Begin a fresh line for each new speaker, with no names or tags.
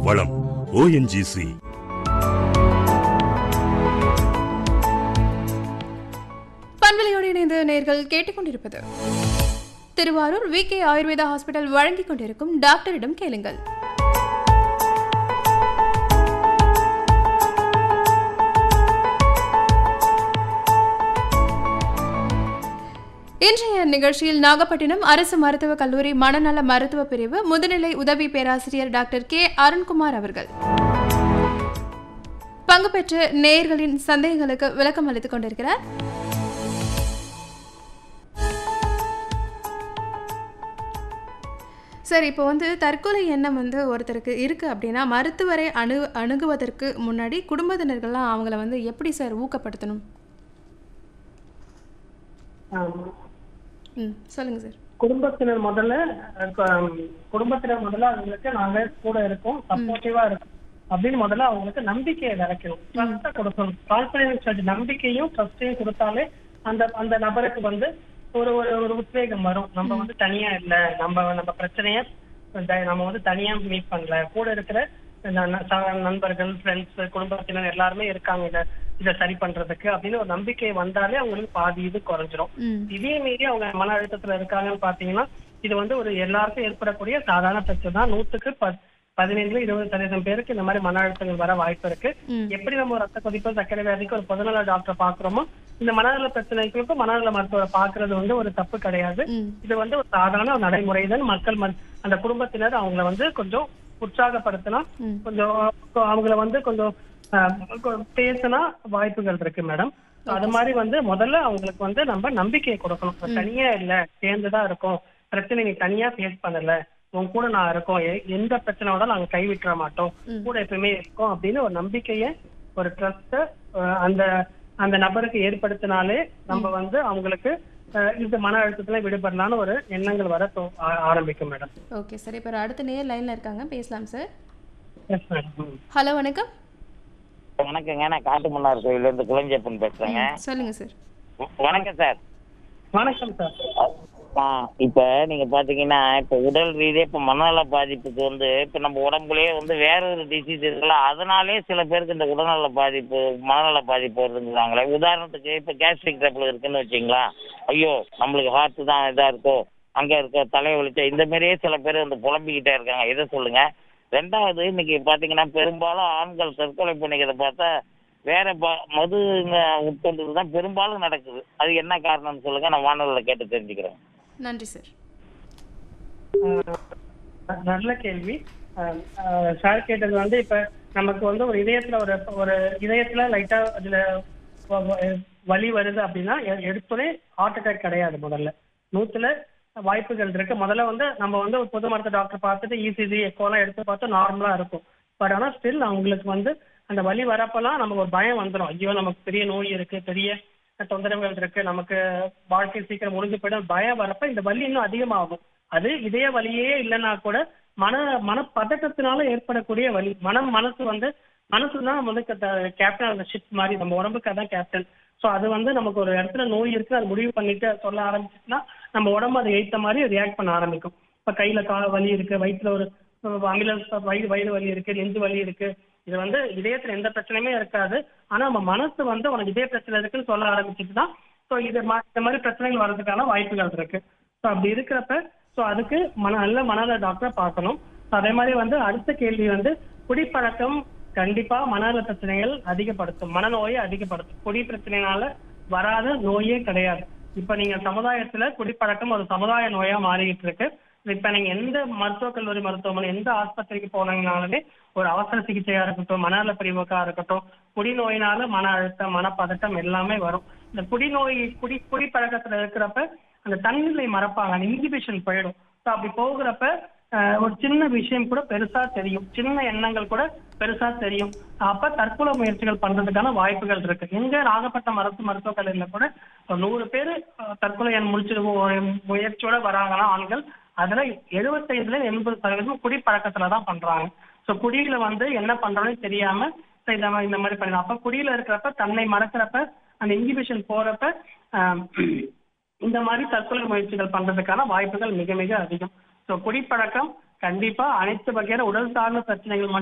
வளம் ஓஎன்ஜிசி
பண்பலையோடு இணைந்து நேர்கள் கேட்டுக்கொண்டிருப்பது Thiruvarur V K Ayurveda hospital வழங்கிக் கொண்டிருக்கும் டாக்டரிடம் கேளுங்கள் இன்றைய நிகழ்ச்சியில் நாகப்பட்டினம் அரசு மருத்துவக் கல்லூரி மனநல மருத்துவ பிரிவு முதுநிலை உதவி பேராசிரியர் டாக்டர் கே அருண்குமார் அவர்கள் பங்கு பெற்று நேயர்களின் சந்தேகங்களுக்கு விளக்கம் அளித்துக் கொண்டிருக்கிறார் சரி இப்போ வந்து தற்கொலை எண்ணம் வந்து ஒருத்தருக்கு இருக்குது அப்படின்னா மருத்துவரை அணு அணுகுவதற்கு முன்னாடி குடும்பத்தினர்கள்லாம் அவங்கள வந்து எப்படி சார் ஊக்கப்படுத்தணும்
ஆமா.
ம் சொல்லுங்கள் சார்
குடும்பத்தினர் முதல்ல அஹ், கு- குடும்பத்தினர் முதல்ல அவங்களுக்கு நாங்க கூட இருக்கோம் சப்போர்ட்டிவா இருக்கும் அப்படின்னு முதல்ல அவங்களுக்கு நம்பிக்கையை விதைக்கணும் ட்ரஸ்ட கொடுக்கணும் கான்பிடன்ஸ் நம்பிக்கையும் ட்ரஸ்டையும் கொடுத்தாலே அந்த அந்த நபருக்கு வந்து ஒரு ஒரு ஒரு உத்வேகம் வரும் நம்ம வந்து தனியா இல்ல நம்ம நம்ம பிரச்சனைய த- நம்ம வந்து தனியா மீட் பண்ணல கூட இருக்கிற ந- ந- ச- நண்பர்கள் ஃப்ரெண்ட்ஸ் குடும்பத்தினர் எல்லாருமே இருக்காங்க இத இதை சரி பண்றதுக்கு அப்படின்னு ஒரு நம்பிக்கை வந்தாலே அவங்களுக்கு பாதி இது குறைஞ்சிரும்
ம்
இதே மீறி அவங்க மன அழுத்தத்துல இருக்காங்கன்னு பாத்தீங்கன்னா இது வந்து ஒரு எல்லாருக்கும் ஏற்படக்கூடிய சாதாரண பிரச்சனை தான் நூத்துக்கு ப- பதினைந்துல இருபது சதவீதம் பேருக்கு இந்த மாதிரி மன அழுத்தங்கள் வர வாய்ப்பு இருக்கு
ம்
எப்படி நம்ம ரத்த கொதிப்பு சர்க்கரை வியாதிக்கு ஒரு பொதுநல டாக்டர் பாக்குறோமோ இந்த மனநல பிரச்சனைகளுக்கும் மனநல மருத்துவரை பாக்குறது வந்து ஒரு தப்பு கிடையாது
ம்
இது வந்து ஒரு சாதாரண ஒரு நடைமுறைதான் மக்கள் மத்- அந்த குடும்பத்தினர் அவங்கள வந்து கொஞ்சம் உற்சாகப்படுத்தினா
ம்
கொஞ்சம் அவங்கள வந்து கொஞ்சம் ஆஹ், கொ- பேசினா வாய்ப்புகள் இருக்கு மேடம் அது மாதிரி வந்து முதல்ல அவங்களுக்கு வந்து நம்ம நம்பிக்கையை கொடுக்கணும் இப்ப தனியா இல்ல சேர்ந்துதான் இருக்கோம் பிரச்சனை நீ தனியா ஃபேஸ் பண்ணல உன் கூட நான் இருக்கோம் எ- எந்த பிரச்சனையோட நாங்க கைவிட்டுற மாட்டோம்
ம்.
கூட எப்பவுமே இருக்கோம் அப்படின்னு ஒரு நம்பிக்கைய ஒரு ட்ரஸ்ட அந்த அந்த நபருக்கு ஏற்படுத்தினாலே நம்ம வந்து அவங்களுக்கு ஆஹ், இந்த மன அழுத்தத்துல விடுபடலாம்னு ஒரு எண்ணங்கள் வர தோ- ஆ- ஆரம்பிக்கும் மேடம்
ஓகே சார் இப்போ அடுத்த நேர் லைனில் இருக்காங்க பேசலாம் சார்
எஸ் மேடம்
ஹலோ வணக்கம்
வணக்கங்க நான் காட்டுமன்னார் கோயில்ல இருந்து குளஞ்சப்பன் பேசுறேங்க
சொல்லுங்கள் சார்
வ- வணக்கம் சார்
வணக்கம் சார்
ஆ, இப்ப நீங்க பாத்தீங்கன்னா இப்ப உடல் ரீதியா இப்ப மனநல பாதிப்புக்கு வந்து இப்ப நம்ம உடம்புலயே வந்து வேற ஒரு டிசீஸ் இருக்குல்ல அதனாலே சில பேருக்கு இந்த உடல்நல பாதிப்பு மனநல பாதிப்பு வருதுங்கிறாங்களே உதாரணத்துக்கு இப்ப கேஸ்ட்ரிக் ட்ரபிள் இருக்குன்னு வச்சுங்களா ஐயோ நம்மளுக்கு ஹார்ட் தான் இதா இருக்கோ அங்க இருக்க தலையை வலிச்சா இந்த மாதிரியே சில பேர் வந்து புலம்பிக்கிட்டே இருக்காங்க இதை சொல்லுங்க ரெண்டாவது இன்னைக்கு பாத்தீங்கன்னா பெரும்பாலும் ஆண்கள் தற்கொலை பண்ணிக்கிறத பார்த்தா வேற ப- மது உட்கொண்டு தான் பெரும்பாலும் நடக்குது அது என்ன காரணம்னு சொல்லுங்க நான் வானொலியில் கேட்டு தெரிஞ்சுக்கிறேன்
நன்றி சார்
ஆஹ் நல்ல கேள்வி ஆஹ் ஆஹ் சார் கேட்டது வந்து இப்ப நமக்கு வந்து ஒரு இதயத்துல ஒரு ஒரு இதயத்துல லைட்டா அதுல வ- வ- வலி வருது அப்படின்னா எ- எடுத்தோடனே ஹார்ட் அட்டாக் கிடையாது முதல்ல நூத்துல வாய்ப்புகள் இருக்கு முதல்ல வந்து நம்ம வந்து ஒரு பொது மருத்துவ டாக்டர் பார்த்துட்டு இசிஜி எக்கோலாம் எடுத்து பார்த்தா நார்மலா இருக்கும் பட் ஆனா ஸ்டில் அவங்களுக்கு வந்து அந்த வலி வரப்பெல்லாம் நமக்கு ஒரு பயம் வந்துடும் ஐயோ நமக்கு பெரிய நோய் இருக்கு பெரிய தொந்தரவுகள் இருக்கு நமக்கு வாழ்க்கை சீக்கிரம் முடிஞ்சு போயிடும் பயம் வரப்ப இந்த வலி இன்னும் அதிகமாகும் அது இதய வலியே இல்லைன்னா கூட மன மனப்பதட்டத்தினால ஏற்படக்கூடிய வலி மனம் மனசு வந்து மனசு தான் வந்து கேப்டன் அந்த ஷிப் மாதிரி நம்ம உடம்புக்கு அதான் கேப்டன் சோ அது வந்து நமக்கு ஒரு இடத்துல நோய் இருக்கு அது முடிவு பண்ணிட்டு சொல்ல ஆரம்பிச்சுட்டுனா நம்ம உடம்பு அதை ஏத்த மாதிரி ரியாக்ட் பண்ண ஆரம்பிக்கும் இப்ப கையில கால வலி இருக்கு வயிற்றுல ஒரு அஹ், அமில வயிறு வயிறு வலி இருக்கு நெஞ்சு வலி இருக்கு இது வந்து இதயத்துல எந்த பிரச்சனையுமே இருக்காது ஆனா நம்ம மனசு வந்து உனக்கு இதய பிரச்சனை இருக்குன்னு சொல்ல ஆரம்பிச்சுட்டுதான் ஸோ இது மா- இந்த மாதிரி பிரச்சனைகள் வர்றதுக்கான வாய்ப்புகள் இருக்கு ஸோ அப்படி இருக்கிறப்ப ஸோ அதுக்கு மன நல்ல மனநல டாக்டரை பார்க்கணும் So அதே மாதிரி வந்து அடுத்த கேள்வி வந்து குடிப்பழக்கம் கண்டிப்பா மனநல பிரச்சனைகள் அதிகப்படுத்தும் மனநோயை அதிகப்படுத்தும் குடி பிரச்சனைனால வராத நோயே கிடையாது இப்ப நீங்க சமுதாயத்துல குடிப்பழக்கம் ஒரு சமுதாய நோயா மாறிக்கிட்டு இருக்கு இப்ப நீங்க எந்த மருத்துவக் கல்லூரி மருத்துவமனை எந்த ஆஸ்பத்திரிக்கு போனீங்கனாலுமே ஒரு அவசர சிகிச்சையா இருக்கட்டும் மனநல பிரிவுக்கா இருக்கட்டும் குடிநோயினால மன அழுத்தம் மனப்பதட்டம் எல்லாமே வரும் இந்த குடிநோய் குடி குடிப்பழக்கத்துல இருக்கிறப்ப அந்த தன்னிலை மறப்பாங்க அந்த இன்ஹிபிஷன் போயிடும் ஸோ அப்படி போகிறப்ப ஆஹ், ஒரு சின்ன விஷயம் கூட பெருசா தெரியும் சின்ன எண்ணங்கள் கூட பெருசா தெரியும் அப்ப தற்கொலை முயற்சிகள் பண்றதுக்கான வாய்ப்புகள் இருக்கு எங்க நாகப்பட்டினம் அரசு மருத்துவக் கல்லூரியில கூட ஒரு நூறு பேர் தற்கொலை எண் முடிச்சு முயற்சியோட வராங்கன்னா ஆண்கள் அதுல எழுபத்தைந்துல எண்பது சதவீதம் குடிப்பழக்கத்துல தான் பண்றாங்க சோ குடியில வந்து என்ன பண்றோம்னு தெரியாம so இந்த மாதிரி இந்த மாதிரி பண்ணலாம் அப்ப குடியில இருக்கிறப்ப தன்னை மறக்கிறப்ப அந்த இன்ஹிபிஷன் போறப்ப ஆஹ், இந்த மாதிரி தற்கொலை முயற்சிகள் பண்றதுக்கான வாய்ப்புகள் மிக மிக அதிகம் சோ குடிப்பழக்கம் கண்டிப்பா அனைத்து வகையான உடல் சார்ந்த பிரச்சனைகள் மட்டும்